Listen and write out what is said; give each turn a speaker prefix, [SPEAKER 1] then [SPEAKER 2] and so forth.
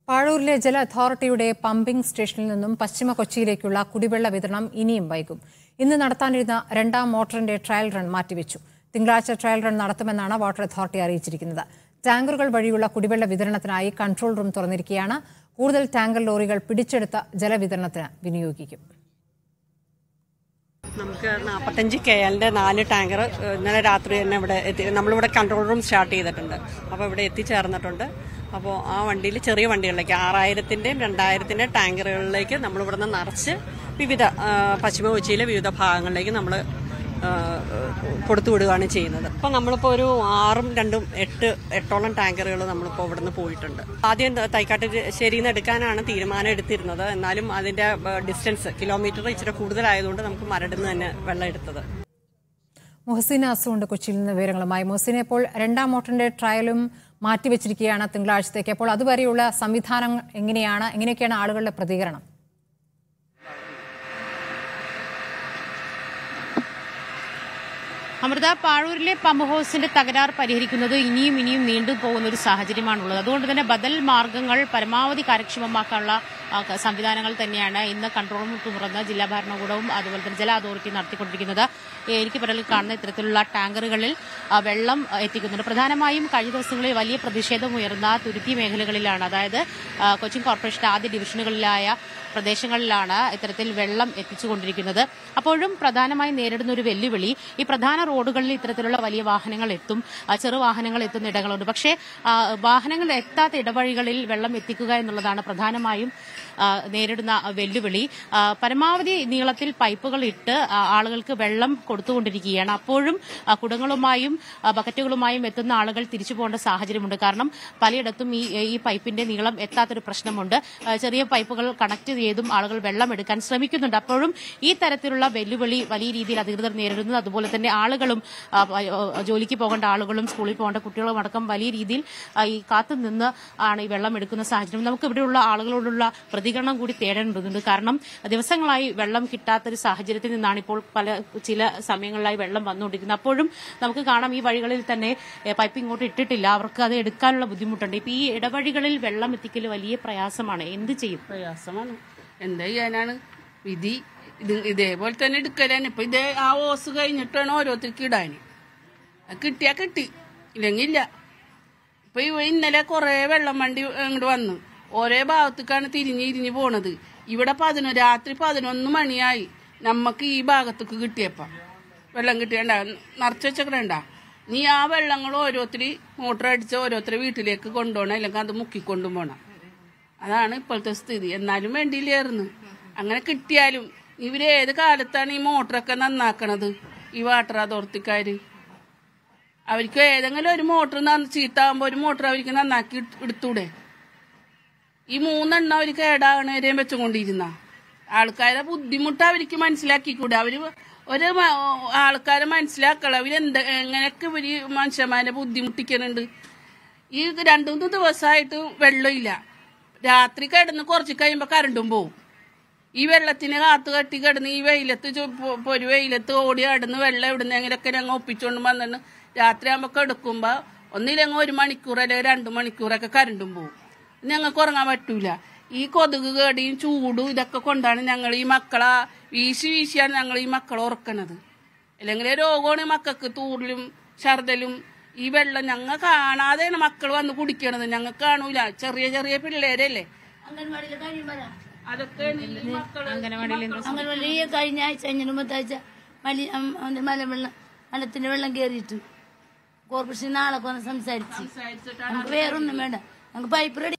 [SPEAKER 1] പാഴൂരിലെ ജല അതോറിറ്റിയുടെ പമ്പിംഗ് സ്റ്റേഷനിൽ നിന്നും പശ്ചിമ കൊച്ചിയിലേക്കുള്ള കുടിവെള്ള വിതരണം ഇനിയും വൈകും ഇന്ന് നടത്താനിരുന്ന രണ്ടാം മോട്ടറിന്റെ ട്രയൽ റൺ മാറ്റിവെച്ചു തിങ്കളാഴ്ച ട്രയൽ റൺ നടത്തുമെന്നാണ് വാട്ടർ അതോറിറ്റി അറിയിച്ചിരിക്കുന്നത് ടാങ്കറുകൾ വഴിയുള്ള കുടിവെള്ള വിതരണത്തിനായി കൺട്രോൾ റൂം തുറന്നിരിക്കുകയാണ് കൂടുതൽ ടാങ്കർ ലോറികൾ പിടിച്ചെടുത്ത ജലവിതരണത്തിന് വിനിയോഗിക്കും
[SPEAKER 2] നമുക്ക് നാൽപ്പത്തഞ്ച് കെ എല്ലിന്റെ നാല് ടാങ്കർ ഇന്നലെ രാത്രി തന്നെ ഇവിടെ എത്തി നമ്മളിവിടെ കൺട്രോൾ റൂം സ്റ്റാർട്ട് ചെയ്തിട്ടുണ്ട് അപ്പോൾ ഇവിടെ എത്തിച്ചേർന്നിട്ടുണ്ട് അപ്പോൾ ആ വണ്ടിയിൽ ചെറിയ വണ്ടികളിലേക്ക് ആറായിരത്തിൻ്റെയും രണ്ടായിരത്തിൻ്റെയും ടാങ്കറുകളിലേക്ക് നമ്മളിവിടുന്ന് നിറച്ച് വിവിധ ആ, പശ്ചിമ കൊച്ചിയിലെ വിവിധ ഭാഗങ്ങളിലേക്ക് നമ്മൾ കൊടുത്തു വിടുകയാണ് ചെയ്യുന്നത് അപ്പോൾ നമ്മളിപ്പോൾ ഒരു ആറും രണ്ടും എട്ട് എട്ടോളം ടാങ്കറുകൾ നമ്മളിപ്പോൾ ഇവിടുന്ന് പോയിട്ടുണ്ട് ആദ്യം തൈക്കാട്ട് ശരിയിൽ നിന്ന് എടുക്കാനാണ് തീരുമാനം എടുത്തിരുന്നത് എന്നാലും അതിന്റെ ഡിസ്റ്റൻസ് കിലോമീറ്റർ ഇച്ചിരി കൂടുതലായതുകൊണ്ട് നമുക്ക് മരടുന്ന് തന്നെ വെള്ളം എടുത്തത്
[SPEAKER 1] മുഹസീന അസുണ്ട് കൊച്ചിയിൽ നിന്ന് വിവരങ്ങളുമായി മുഹസീന ഇപ്പോൾ രണ്ടാം മോട്ടറിന്റെ ട്രയലും മാറ്റിവെച്ചിരിക്കുകയാണ് തിങ്കളാഴ്ചത്തേക്ക് അപ്പോൾ അതുവരെയുള്ള സംവിധാനം എങ്ങനെയാണ് എങ്ങനെയൊക്കെയാണ് ആളുകളുടെ പ്രതികരണം
[SPEAKER 3] അമൃത പാഴൂരിലെ പമ്പ് ഹൗസിന്റെ തകരാർ പരിഹരിക്കുന്നത് ഇനിയും ഇനിയും നീണ്ടു പോകുന്ന ഒരു സാഹചര്യമാണുള്ളത് അതുകൊണ്ട് തന്നെ ബദൽ മാർഗങ്ങൾ പരമാവധി കാര്യക്ഷമമാക്കാനുള്ള ആ, ക- സംവിധാനങ്ങൾ തന്നെയാണ് ഇന്ന് കൺട്രോൾ റൂം തുറന്ന് ജില്ലാ ഭരണകൂടവും അതുപോലെ തന്നെ ജല അതോറിറ്റി നടത്തിക്കൊണ്ടിരിക്കുന്നത് എനിക്ക് പിറകിൽ കാണുന്ന ഇത്തരത്തിലുള്ള ടാങ്കറുകളിൽ ആ, വെള്ളം ആ, എത്തിക്കുന്നുണ്ട് പ്രധാനമായും കഴിഞ്ഞ ദിവസങ്ങളിൽ വലിയ പ്രതിഷേധം ഉയർന്ന തുരുത്തി മേഖലകളിലാണ് അതായത് ആ, കൊച്ചിൻ കോർപ്പറേഷന്റെ ആദ്യ ഡിവിഷനുകളിലായ പ്രദേശങ്ങളിലാണ് ഇത്തരത്തിൽ വെള്ളം എത്തിച്ചുകൊണ്ടിരിക്കുന്നത് അപ്പോഴും പ്രധാനമായും നേരിടുന്ന ഒരു വെല്ലുവിളി ഈ പ്രധാന റോഡുകളിൽ ഇത്തരത്തിലുള്ള വലിയ വാഹനങ്ങൾ എത്തും ആ, ചെറു വാഹനങ്ങൾ എത്തുന്ന ഇടങ്ങളുണ്ട് പക്ഷേ ആ, വാഹനങ്ങൾ എത്താത്ത ഇടവഴികളിൽ വെള്ളം എത്തിക്കുക എന്നുള്ളതാണ് പ്രധാനമായും ആ, നേരിടുന്ന വെല്ലുവിളി ആ, പരമാവധി നീളത്തിൽ പൈപ്പുകൾ ഇട്ട് ആ, ആളുകൾക്ക് വെള്ളം കൊടുത്തുകൊണ്ടിരിക്കുകയാണ് അപ്പോഴും ആ, കുടങ്ങളുമായും ആ, ബക്കറ്റുകളുമായും എത്തുന്ന ആളുകൾ തിരിച്ചു പോകേണ്ട സാഹചര്യമുണ്ട് കാരണം പലയിടത്തും ഈ ഈ പൈപ്പിന്റെ നീളം എത്താത്തൊരു പ്രശ്നമുണ്ട് ആ, ചെറിയ പൈപ്പുകൾ കണക്ട് ചെയ്തും ആളുകൾ വെള്ളം എടുക്കാൻ ശ്രമിക്കുന്നുണ്ട് അപ്പോഴും ഈ തരത്തിലുള്ള വെല്ലുവിളി വലിയ രീതിയിൽ അധികൃതർ നേരിടുന്നു അതുപോലെ തന്നെ ആളുകളും ആ, ആ, ജോലിക്ക് പോകേണ്ട ആളുകളും സ്കൂളിൽ പോകേണ്ട കുട്ടികളും അടക്കം വലിയ രീതിയിൽ ആ, ഈ കാത്തു നിന്ന് ആണ് ഈ വെള്ളം എടുക്കുന്ന സാഹചര്യം നമുക്ക് ഇവിടെയുള്ള ആളുകളോടുള്ള പ്രതികരണം കൂടി തേടേണ്ടതുണ്ട് കാരണം ദിവസങ്ങളായി വെള്ളം കിട്ടാത്തൊരു സാഹചര്യത്തിൽ നിന്നാണ് ഇപ്പോൾ പല ചില സമയങ്ങളിലായി വെള്ളം വന്നുകൊണ്ടിരിക്കുന്നത് അപ്പോഴും നമുക്ക് കാണാം ഈ വഴികളിൽ തന്നെ ഏ, പൈപ്പ് ഇങ്ങോട്ട് ഇട്ടിട്ടില്ല അവർക്ക് അത് എടുക്കാനുള്ള ബുദ്ധിമുട്ടുണ്ട് ഇപ്പൊ ഈ ഇടവഴികളിൽ വെള്ളം എത്തിക്കൽ വലിയ പ്രയാസമാണ് എന്ത് ചെയ്യും
[SPEAKER 4] പ്രയാസമാണ് എന്താ ചെയ്യാനാണ് വിധി ഇത് ഇതേപോലെ തന്നെ എടുക്കലാണ് ഇപ്പൊ ഇതേ ആ ഓസ് കഴിഞ്ഞിട്ടാണ് ഓരോരുത്തർക്ക് ഇടാൻ അത് കിട്ടിയാ കിട്ടി ഇല്ലെങ്കിൽ ഇല്ല ഇപ്പൊ ഇവ ഇന്നലെ കുറെ വെള്ളം വണ്ടി ഇങ്ങോട്ട് വന്നു ഓരോ ഭാഗത്തേക്കാണ് തിരിഞ്ഞ് തിരിഞ്ഞ് പോണത് ഇവിടെ പതിനൊ രാത്രി പതിനൊന്ന് മണിയായി നമ്മക്ക് ഈ ഭാഗത്തേക്ക് കിട്ടിയപ്പ വെള്ളം കിട്ടിയണ്ട നിറച്ച് വെച്ചേക്കണ്ട നീ ആ വെള്ളങ്ങൾ ഓരോരുത്തര് മോട്ടർ അടിച്ച് ഓരോരുത്തരെ വീട്ടിലേക്ക് കൊണ്ടുപോകണം അല്ലെങ്കിൽ അത് മുക്കിക്കൊണ്ടു പോകണം അതാണ് ഇപ്പോഴത്തെ സ്ഥിതി എന്നാലും വേണ്ടിയില്ലായിരുന്നു അങ്ങനെ കിട്ടിയാലും ഇവര് ഏത് കാലത്താണ് ഈ മോട്ടറൊക്കെ നന്നാക്കണത് ഈ വാട്ടർ അതോറിറ്റിക്കാര് അവർക്ക് ഏതെങ്കിലും ഒരു മോട്ടർ ചീത്താകുമ്പോ ഒരു മോട്ടർ അവർക്ക് നന്നാക്കി ഇട്- എടുത്തൂടെ ഈ മൂന്നെണ്ണം അവർ കേടാകണ വരെയും വെച്ചുകൊണ്ടിരുന്ന ആൾക്കാരെ ബുദ്ധിമുട്ട് അവർക്ക് മനസ്സിലാക്കിക്കൂടെ അവര് ഒരു മ- ആൾക്കാരെ മനസ്സിലാക്കള അവരെന്ത് എങ്ങനെയൊക്കെ ഇവര് മനുഷ്യന്മാരെ ബുദ്ധിമുട്ടിക്കുന്നുണ്ട് ഈ രണ്ടു മൂന്ന് ദിവസമായിട്ട് വെള്ളമില്ല രാത്രി കിടന്ന് കുറച്ച് കഴിയുമ്പോൾ കറണ്ടും പോവും ഈ വെള്ളത്തിന് കാത്തു കെട്ടി കിടന്ന് ഈ വെയിലത്ത് ചു- പൊ- പൊരു വെയിലത്ത് ഓടി കിടന്ന് വെള്ളം ഇവിടുന്ന് എങ്ങനെയൊക്കെ ഞങ്ങൾ ഒപ്പിച്ചുകൊണ്ട് വന്നിട്ട് രാത്രി ആകുമ്പോൾ എടുക്കുമ്പോൾ ഒന്നില്ലെങ്കിൽ ഒരു മണിക്കൂർ അല്ലെങ്കിൽ രണ്ട് മണിക്കൂറൊക്കെ കറണ്ടും പോവും ഞങ്ങൾക്ക് ഉറങ്ങാൻ പറ്റൂല ഈ കൊതുക് കേടിയും ചൂടും ഇതൊക്കെ കൊണ്ടാണ് ഞങ്ങൾ ഈ മക്കളെ വീശി വീശിയാണ് ഞങ്ങൾ ഈ മക്കളെ ഉറക്കണത് അല്ലെങ്കിൽ രോഗമാണ് ഈ മക്കൾക്ക് തൂറിലും ഛർദലും ഈ വെള്ളം ഞങ്ങൾ കാണാതെയാണ് മക്കൾ വന്ന് കുടിക്കണത് ഞങ്ങൾ കാണൂല ചെറിയ ചെറിയ പിള്ളേരല്ലേ
[SPEAKER 5] അംഗൻവാടിയിൽ കഴിയുമ്പോഴാ
[SPEAKER 4] അതൊക്കെ ഈ മക്കള്
[SPEAKER 5] അംഗൻവാടി കഴിഞ്ഞ ആഴ്ച കഴിഞ്ഞ മുത്താഴ്ച മലി അം- അവന്റെ മലവെള്ളം മലത്തിന്റെ വെള്ളം കയറിയിട്ട് കോർപ്പറേഷൻ നാളെ വന്ന് സംസാരിച്ച് നമുക്ക് വേറൊന്നും വേണ്ട നമുക്ക് പൈപ്പ് റെഡി